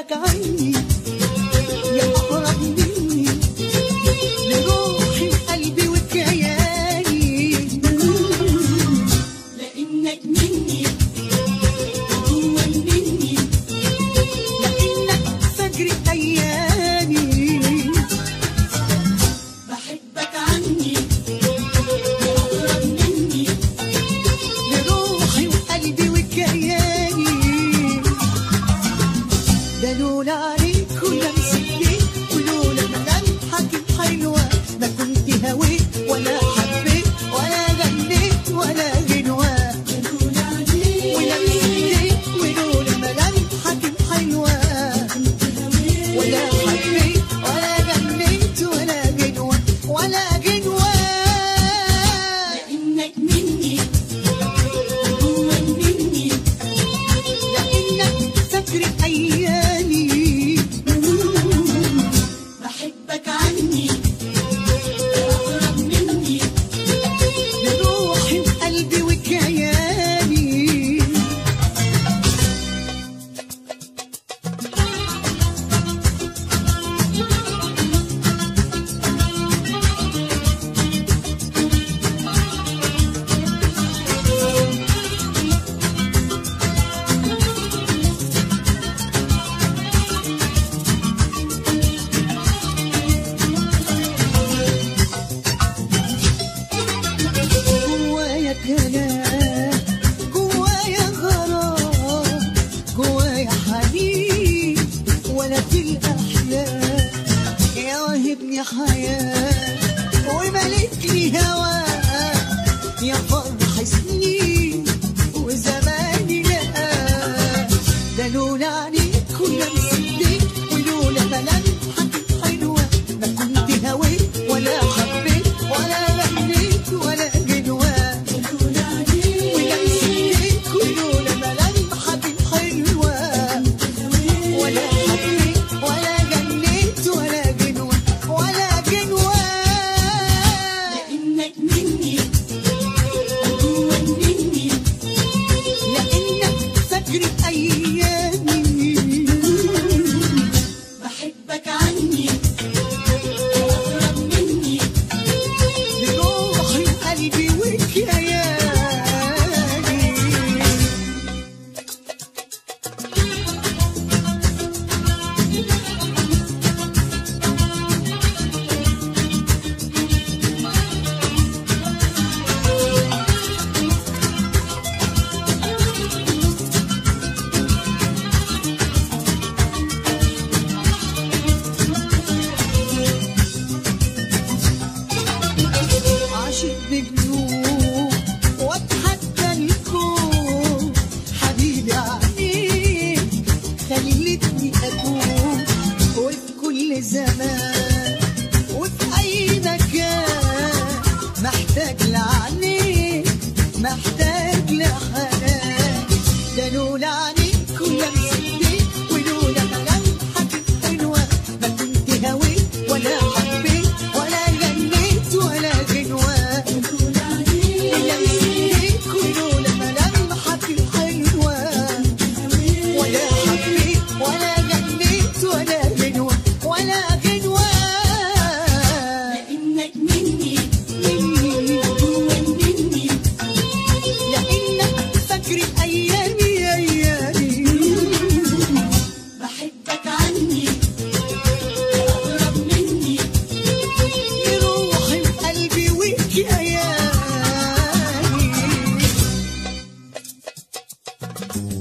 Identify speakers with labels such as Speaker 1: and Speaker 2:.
Speaker 1: بحبك عني يا أقرب مني لروحي وقلبي وكياني
Speaker 2: لانك مني جوا مني
Speaker 1: لأنك فجر أيامي
Speaker 2: بحبك عني اقرب مني
Speaker 1: لروحي وقلبي وكياني ده لولا عليك ولمس ايديك ولولا ملامحك الحلوة ما كنت هويت ولا حبيت ولا غنيت ولا غنوة
Speaker 2: لولا عليك
Speaker 1: ولمس ايديك ولولا ملامحك الحلوة ولا حبيت ولا غنيت ولا غنوة ولا غنوة
Speaker 2: لانك مني جوا مني
Speaker 1: لأنك فاكر أيامي
Speaker 2: بحبك عني اقرب مني
Speaker 1: لروحي وقلبي وكياني جوايا كلام جوايا غرام جوايا حنين ولا في الأحلام يا واهبني حياة وملكني هواه يا فرح سنين وزماني لقاه ده لولا عليك ولمس ايديك ولولا ملامحك الحلوة ما كنت هويت ولا حبيت ولا غنيت ولا غنوة
Speaker 2: لولا عليك
Speaker 1: ولمس ايديك ولولا ملامحك الحلوة ولا حبيت ولا غنيت ولا غنوة ولا غنوة
Speaker 2: لانك مني جوا مني
Speaker 1: لأنك فاكر أيامي
Speaker 2: بحبك عني اقرب مني
Speaker 1: لروحي وقلبي وكياني عاشق بجنون واتحدى الكون حبيبي عليك خلتني اكون وفي كل زمان وفي اي مكان محتاج لعينيك محتاج لحنان ده لولا عليك ولمس ايديك ولولا ملامحك الحلوه ما كنت هويت ولا حبيت ولا غنيت ولا غنوه
Speaker 2: لولا عليك
Speaker 1: ولمس ايديك ولولا ملامحك الحلوه ولا حبيت ولا غنيت ولا غنوه ولا غنوه
Speaker 2: لانك مني
Speaker 1: مني
Speaker 2: جوا مني
Speaker 1: لانك فاكر ايامي ايامي
Speaker 2: بحبك عني اقرب مني
Speaker 1: لروحي وقلبي وكياني